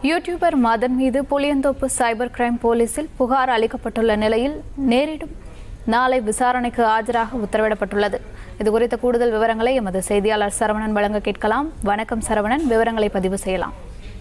YouTuber Madan மீது Pulianthope cyber crime போலீசில் புகார் அளிக்கப்பட்டுள்ள நிலையில் நேரிடும் நாளை விசாரணைக்கு ஆஜராக உத்தரவிடப்பட்டுள்ளது இது குறித்த கூடுதல் விவரங்களை எமது செய்தியாளர் சரவணன் வழங்க கேட்கலாம் வணக்கம் சரவணன் விவரங்களை பதிவு செய்யலாம்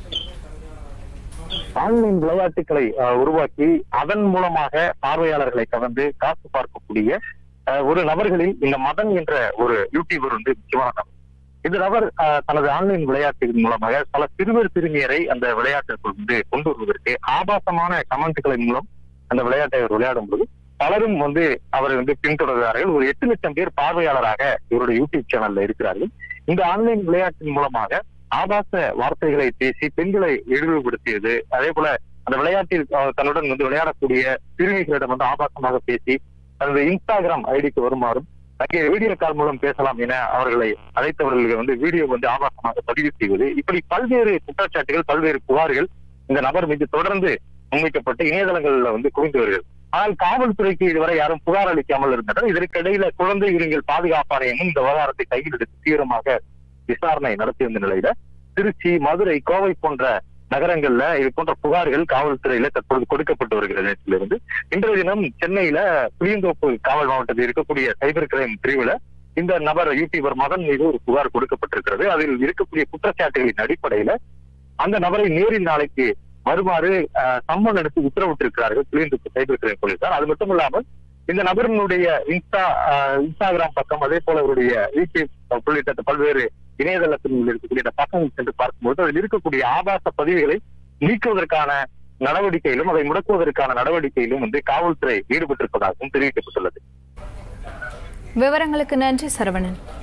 ஆன்லைன் விளையாட்டுகளை அஹ், உருவாக்கி அதன் மூலமாக பார்வையாளர்களை கவர்ந்து காசு பார்க்கக்கூடிய அஹ், ஒரு நபர்களில் இந்த மதன் என்ற ஒரு யூடியூபர் வந்து முக்கியமான நபர் இந்த நபர் அஹ், தனது ஆன்லைன் விளையாட்டின் மூலமாக பல சிறுவர் சிறுமியரை அந்த விளையாட்டிற்குள் வந்து கொண்டு வருவதற்கு ஆபாசமான கமெண்ட்களின் மூலம் அந்த விளையாட்டை அவர் விளையாடும் போது பலரும் வந்து அவரை வந்து பின்தொடர்கிறார்கள் ஒரு எட்டு லட்சம் பேர் பார்வையாளராக இவருடைய யூடியூப் சேனல்ல இருக்கிறார்கள் இந்த ஆன்லைன் விளையாட்டின் மூலமாக ஆபாச வார்த்தைகளை பேசி பெண்களை இழிவுபடுத்தியது அதே போல அந்த விளையாட்டில் அஹ், தன்னுடன் வந்து விளையாடக்கூடிய சிறுமிகளிடம் வந்து ஆபாசமாக பேசி தனது இன்ஸ்டாகிராம் ஐடிக்கு வருமாறும் அங்கே வீடியோ கால் மூலம் பேசலாம் என அவர்களை அழைத்தவர்களுக்கு வந்து வீடியோ வந்து ஆபாசமாக பதிவு செய்வது இப்படி பல்வேறு குற்றச்சாட்டுகள் பல்வேறு புகார்கள் இந்த நபர் மீது தொடர்ந்து முன்வைக்கப்பட்டு இணையதளங்கள்ல வந்து குவிந்து வருகிறது ஆனால் காவல்துறைக்கு இதுவரை யாரும் புகார் அளிக்காமல் இருந்தனர் இதற்கிடையில குழந்தை உரிமைகள் பாதுகாப்பு ஆணையமும் இந்த விவகாரத்தை கையில் எடுத்து தீவிரமாக விசாரணை நடத்தி வந்த நிலையில திருச்சி மதுரை கோவை போன்ற நகரங்கள்ல இது போன்ற புகார்கள் காவல்துறையில தற்போது கொடுக்கப்பட்டு வருகிறது நேற்றிலிருந்து இன்றைய தினம் சென்னையில புளியந்தோப்பு காவல் மாவட்டத்தில் இருக்கக்கூடிய சைபர் கிரைம் பிரிவுல இந்த நபர் யூடியூபர் மதன் மீது ஒரு புகார் கொடுக்கப்பட்டிருக்கிறது அதில் இருக்கக்கூடிய குற்றச்சாட்டுகளின் அடிப்படையில அந்த நபரை நேரில் நாளைக்கு வருமாறு அஹ், சம்மன் எடுத்து உத்தரவிட்டிருக்கிறார்கள் புளியந்தோப்பு சைபர் கிரைம் போலீசார் அது மட்டும் இல்லாமல் இந்த நபரினுடைய இன்ஸ்டா அஹ், இன்ஸ்டாகிராம் பக்கம் அதே போல அவருடைய யூடியூப் உள்ளிட்ட பல்வேறு இணையதளத்தில் இருக்கக்கூடிய இந்த பக்கங்கள் சென்று பார்க்கும்போது அதில் இருக்கக்கூடிய ஆபாச பதிவுகளை நீக்குவதற்கான நடவடிக்கையிலும் அதை முடக்குவதற்கான நடவடிக்கையிலும் வந்து காவல்துறை ஈடுபட்டிருப்பதாகவும் தெரிவிக்கப்பட்டுள்ளது விவரங்களுக்கு நன்றி சரவணன்